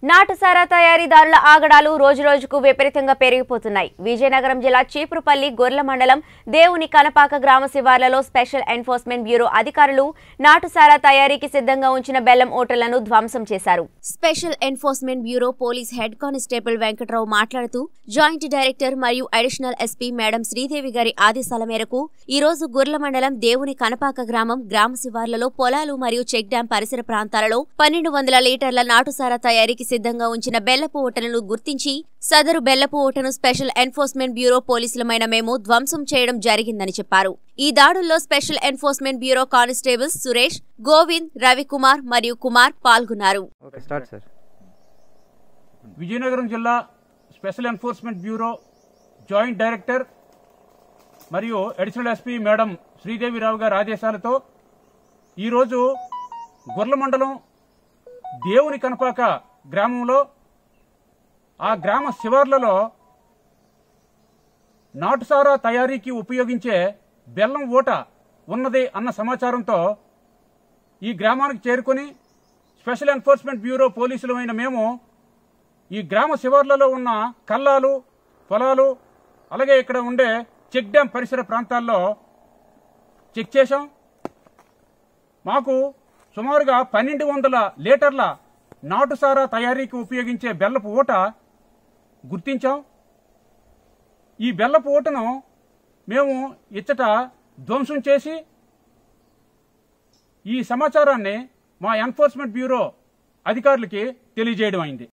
నాటుసారా తయారీదారుల ఆగడాలు రోజురోజుకు విపరీతంగా పెరిగిపోతున్నాయి విజయనగరం జిల్లా చీపురుపల్లి గొర్ల మండలం దేవుని కనపాక గ్రామ శివార్లలో స్పెషల్ ఎన్ఫోర్స్మెంట్ బ్యూరో అధికారులు నాటుసారా తయారీకి సిద్ధంగా ఉంచిన బెల్లం ఓటర్లను ధ్వంసం చేశారు special enforcement bureau police head constable Venkatrao మాట్లాడుతూ జాయింట్ డైరెక్టర్ మరియు అడిషనల్ ఎస్పీ మేడం శ్రీదేవి గారి ఆదేశాల మేరకు ఈ రోజు గుర్ల మండలం దేవుని కనపాక గ్రామం గ్రామ శివార్లలో పొలాలు మరియు చెక్ డ్యాం పరిసర ప్రాంతాలలో పన్నెండు వందల లీటర్ల నాటుసారా తయారీకి సిద్ధంగా ఉంచిన బెల్లపు ఓటలను గుర్తించి సదరు బెల్లపు ఓటను స్పెషల్ ఎన్ఫోర్స్మెంట్ బ్యూరో పోలీసులమైన మేము ధ్వంసం చేయడం జరిగిందని చెప్పారు ఈ దాడుల్లో special enforcement bureau constables Suresh Govind Ravikumar మరియు కుమార్ పాల్గొన్నారు ఓకే స్టార్ట్ సార్ విజయనగరం జిల్లా special enforcement bureau joint director మరియు అడిషనల్ ఎస్పీ మేడం శ్రీదేవిరావు గారి ఆదేశాలతో ఈరోజు గుర్ల మండలం దేవుని కనపాక గ్రామంలో ఆ గ్రామ శివార్లలో నాటుసారా తయారీకి ఉపయోగించే బెల్లం ఊట ఉన్నది అన్న సమాచారంతో ఈ గ్రామానికి చేరుకొని స్పెషల్ ఎన్ఫోర్స్మెంట్ బ్యూరో పోలీసులమైన మేము ఈ గ్రామ శివార్లలో ఉన్న కల్లాలు పొలాలు అలాగే ఇక్కడ ఉండే చెక్ డ్యాం పరిసర ప్రాంతాల్లో చెక్ చేశాం మాకు సుమారుగా పన్నెండు వందల లీటర్ల నాటుసారా తయారీకి ఉపయోగించే బెల్లపు ఊట గుర్తించాం ఈ బెల్లపు ఊటను మేము ఇచ్చట ధ్వంసం చేసి ఈ సమాచారాన్ని మా ఎన్ఫోర్స్మెంట్ బ్యూరో అధికారులకి తెలియజేయడం అయింది